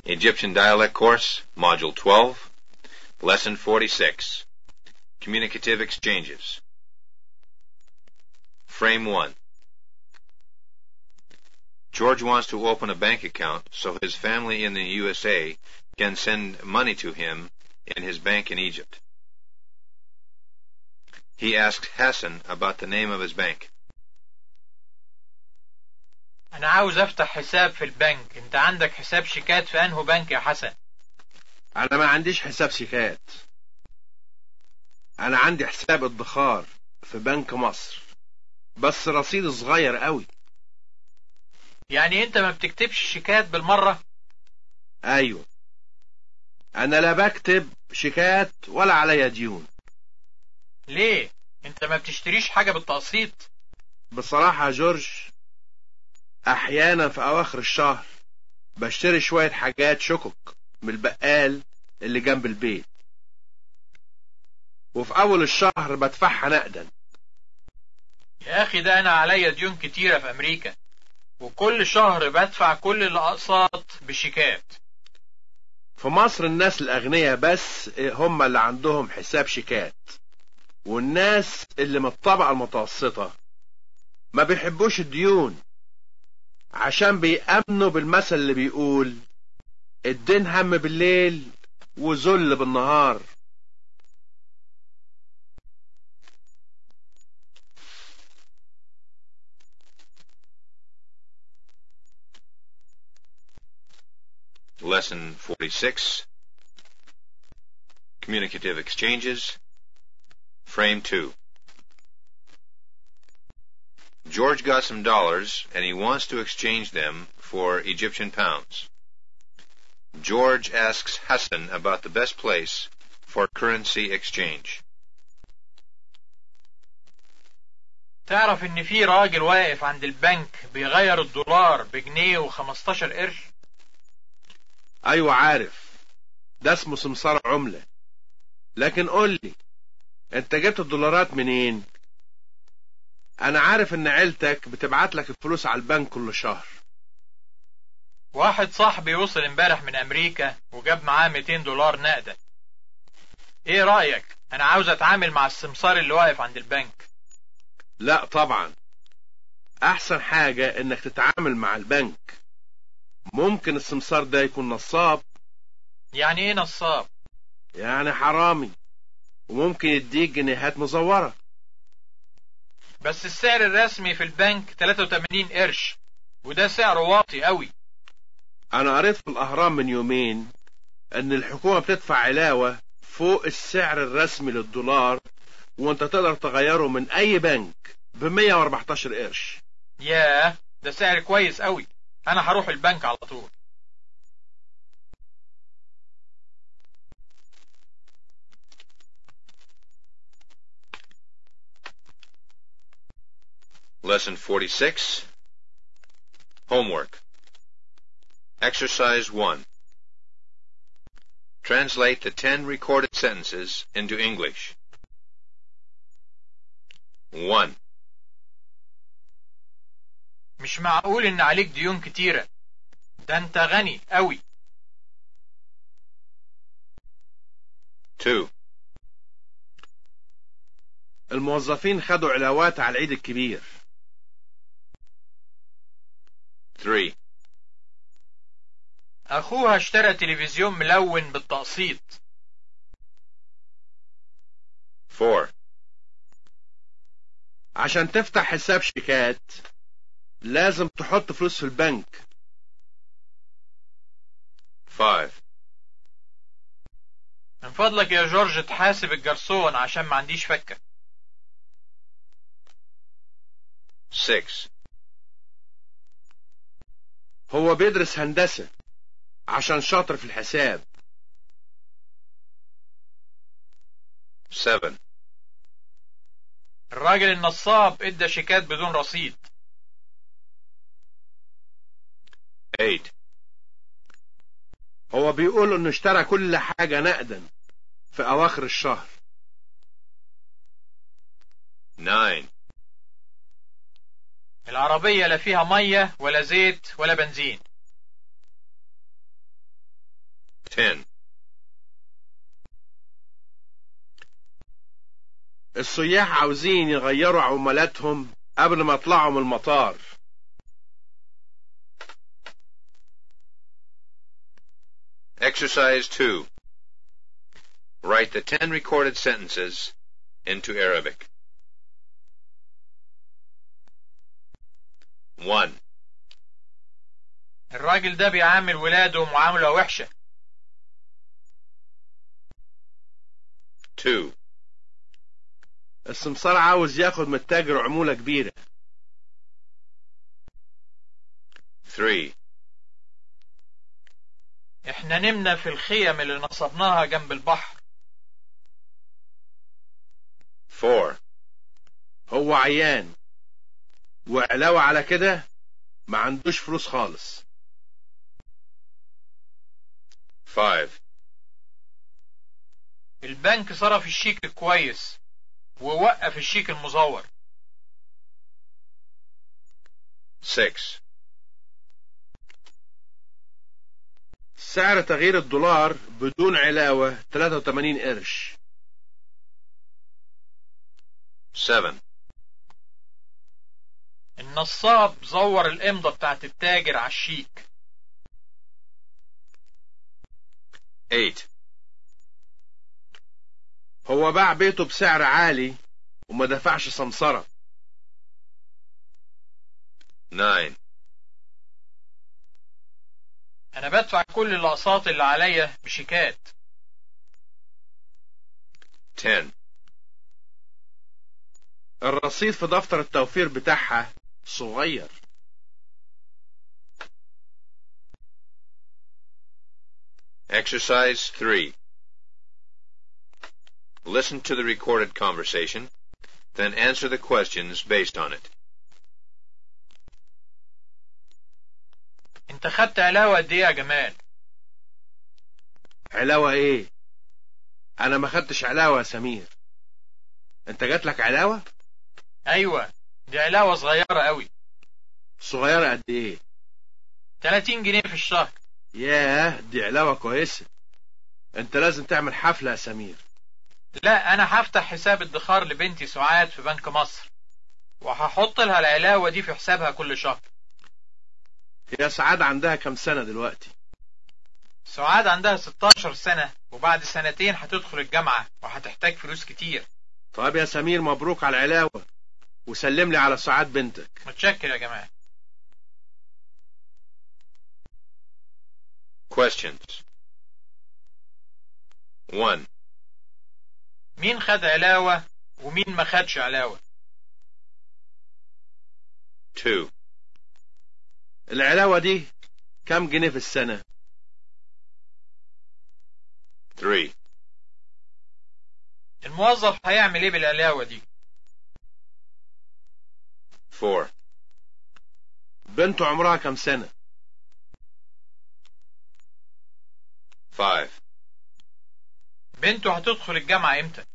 Egyptian Dialect Course, Module 12, Lesson 46, Communicative Exchanges. Frame 1. George wants to open a bank account so his family in the USA can send money to him in his bank in Egypt. He asked Hassan about the name of his bank. أنا عاوز أفتح حساب في البنك أنت عندك حساب شيكات في أنه بنك يا حسن انا ما عنديش حساب شيكات انا عندي حساب ادخار في بنك مصر بس رصيد صغير قوي يعني أنت ما بتكتبش شيكات بالمرة ايوه انا لا بكتب شيكات ولا عليا ديون ليه أنت ما بتشتريش حاجة بالتقسيط بصراحة يا جورج احيانا في اواخر الشهر بشتري شوية حاجات شكك من البقال اللي جنب البيت وفي اول الشهر بدفعها نقدا يا أخي ده أنا عليا ديون كتيرة في أمريكا وكل شهر بدفع كل الأقساط بشيكات في مصر الناس الأغنياء بس هم اللي عندهم حساب شيكات والناس اللي من الطبقة المتوسطة ما بيحبوش الديون عشان بيأمنوا بالمثل اللي بيقول الدين هم بالليل وذل بالنهار Lesson 46, Communicative Exchanges, Frame 2. George got some dollars and he wants to exchange them for Egyptian pounds. George asks Hassan about the best place for currency exchange. تعرف إن في راجل واقف عند البنك بيغير الدولار بجنيه وخمستاشر قرش ايوه عارف ده اسمه سمسار عملة لكن قول لي انت جبت الدولارات منين انا عارف ان عيلتك بتبعت لك الفلوس على البنك كل شهر واحد صاحبي وصل امبارح من أمريكا وجاب معاه 200 دولار نقدا إيه رأيك أنا عاوز أتعامل مع السمسار اللي واقف عند البنك لا طبعا احسن حاجة انك تتعامل مع البنك ممكن السمسار ده يكون نصاب يعني إيه نصاب يعني حرامي وممكن يديك جنيهات مزورة بس السعر الرسمي في البنك 83 قرش وده سعر واطي قوي انا قريت في الاهرام من يومين ان الحكومة بتدفع علاوة فوق السعر الرسمي للدولار وانت تقدر تغيره من اي بنك ب 114 قرش ياه ده سعر كويس قوي أنا هروح البنك على طول Lesson 46, Homework. Exercise 1. Translate the 10 recorded sentences into English. 1. مش معقول إن عليك ديون كتيرة ده أنت غني قوي 2. الموظفين خدوا علاوات على العيد الكبير 3. أخوها اشترى تلفزيون ملون بالتقسيط 4. عشان تفتح حساب شيكات لازم تحط فلوس في البنك 5. من فضلك يا جورج تحاسب الجرسون عشان ما عنديش فكة 6. هو بيدرس هندسة عشان شاطر في الحساب 7. الراجل النصاب ادى شيكات بدون رصيد 8. هو بيقول انه اشترى كل حاجة نقدا في اواخر الشهر 9. العربية لا فيها مية ولا زيت ولا بنزين 10. السياح عاوزين يغيروا عملاتهم قبل ما يطلعوا من المطار Exercise 2. Write the 10 recorded sentences into Arabic. 1, الراجل ده بيعامل ولاده معاملة وحشة 2, السمسار عاوز ياخد من التاجر عمولة كبيرة 3, احنا نمنا في الخيم اللي نصبناها جنب البحر 4, هو عيان وعلاوة على كده ما عندوش فلوس خالص 5, البنك صرف الشيك كويس ووقف الشيك المزور 6, سعر تغيير الدولار بدون علاوة 83 قرش 7, النصاب زور الإمضة بتاعت التاجر على الشيك 8, هو باع بيته بسعر عالي وما دفعش سمسرة 9, أنا بدفع كل الأقساط اللي عليا بشيكات 10, الرصيد في دفتر التوفير بتاعها صغير Exercise 3. Listen to the recorded conversation, then answer the questions based on it. انت خدت علاوة قد ايه يا جمال علاوة ايه انا ما خدتش علاوة يا سمير انت جات لك علاوة ايوه دي علاوة صغيرة قوي صغيرة قد ايه 30 جنيه في الشهر ياه دي علاوة كويسة انت لازم تعمل حفلة يا سمير لا انا هفتح حساب ادخار لبنتي سعاد في بنك مصر وهحط لها العلاوة دي في حسابها كل شهر هي سعاد عندها كم سنة دلوقتي سعاد عندها 16 سنة وبعد سنتين هتدخل الجامعة وهتحتاج فلوس كتير طيب يا سمير مبروك على العلاوة وسلم لي على سعاد بنتك متشكر يا جماعة Questions 1, مين خد علاوة ومين ما خدش علاوة 2, العلاوة دي كم جنيه في السنة 3, الموظف هيعمل ايه بالعلاوة دي 4, بنته عمرها كم سنة 5, بنته هتدخل الجامعة امتى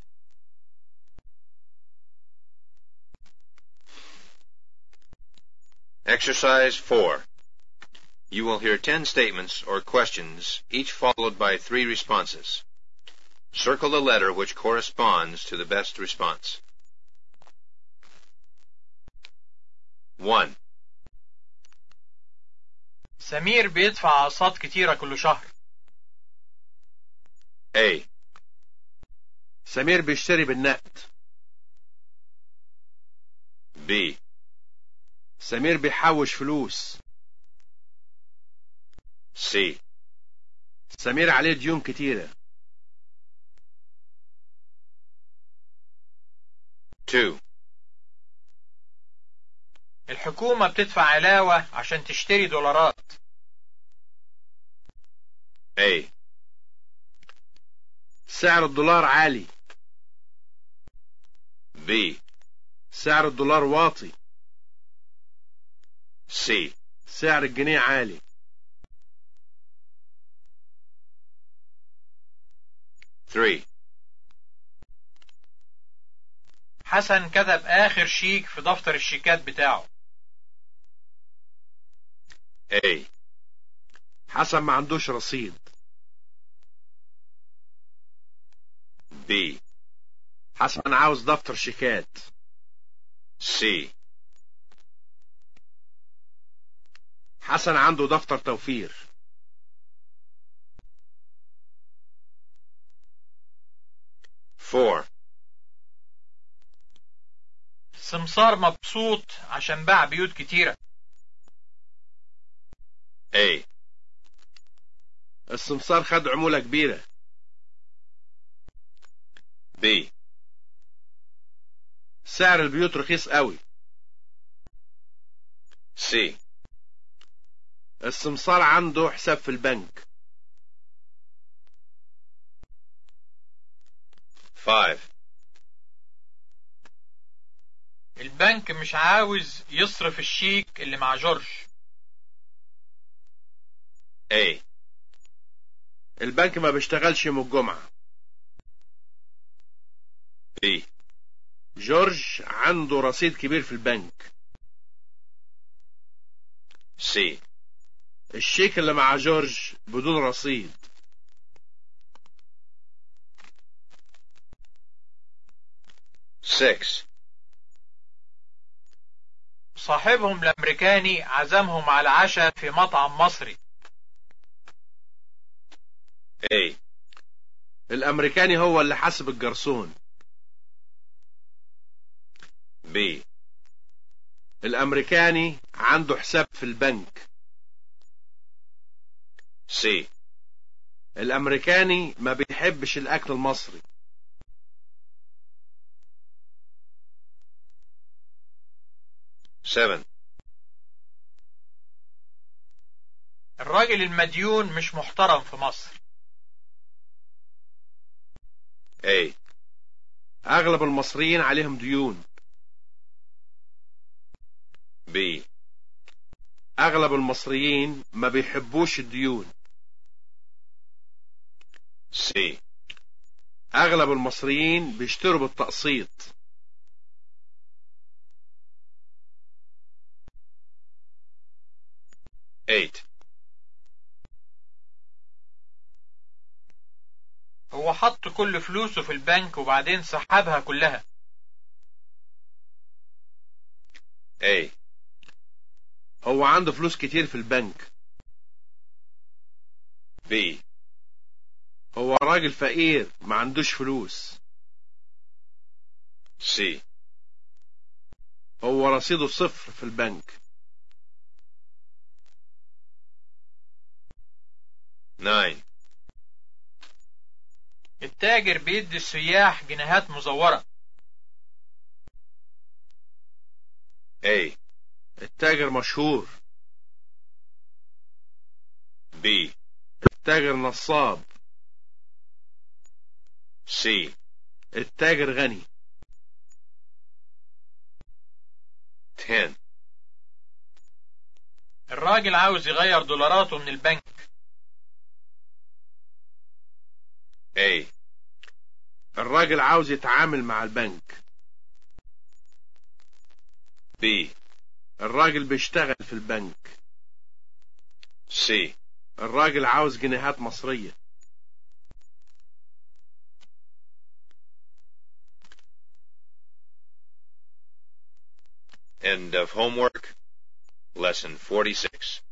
Exercise 4. You will hear 10 statements or questions, each followed by three responses. Circle the letter which corresponds to the best response. 1, سمير بيدفع اقساط كتيرة كل شهر A, سمير بيشتري بالنقد B, سمير بيحوش فلوس C, سمير عليه ديون كتيرة 2, الحكومة بتدفع علاوة عشان تشتري دولارات A, سعر الدولار عالي B, سعر الدولار واطي C, سعر الجنيه عالي 3, حسن كتب آخر شيك في دفتر الشيكات بتاعه A, حسن ما عندوش رصيد B. حسن عاوز دفتر شيكات C. حسن عنده دفتر توفير Four. سمسار مبسوط عشان باع بيوت كتيرة A. السمسار خد عمولة كبيرة B. سعر البيوت رخيص قوي C. السمسار عنده حساب في البنك Five. البنك مش عاوز يصرف الشيك اللي مع جورج A. البنك ما بيشتغلش يوم الجمعة B. جورج عنده رصيد كبير في البنك C. الشيك اللي مع جورج بدون رصيد Six. صاحبهم الأمريكاني عزمهم على عشاء في مطعم مصري A. الأمريكاني هو اللي حاسب الجرسون B. الأمريكاني عنده حساب في البنك C. الأمريكاني ما بيحبش الأكل المصري Seven. الراجل المديون مش محترم في مصر A. أغلب المصريين عليهم ديون B. أغلب المصريين ما بيحبوش الديون C. أغلب المصريين بيشتروا بالتقسيط Eight. هو حط كل فلوسه في البنك وبعدين سحبها كلها A. هو عنده فلوس كتير في البنك B. هو راجل فقير ما عندوش فلوس C. هو رصيده صفر في البنك Nine. التاجر بيدي السياح جنيهات مزورة A. التاجر مشهور B. التاجر نصاب C. التاجر غني Ten. الراجل عاوز يغير دولاراته من البنك A. الراجل عاوز يتعامل مع البنك B. الراجل بيشتغل في البنك C. الراجل عاوز جنيهات مصرية End of homework. Lesson 46.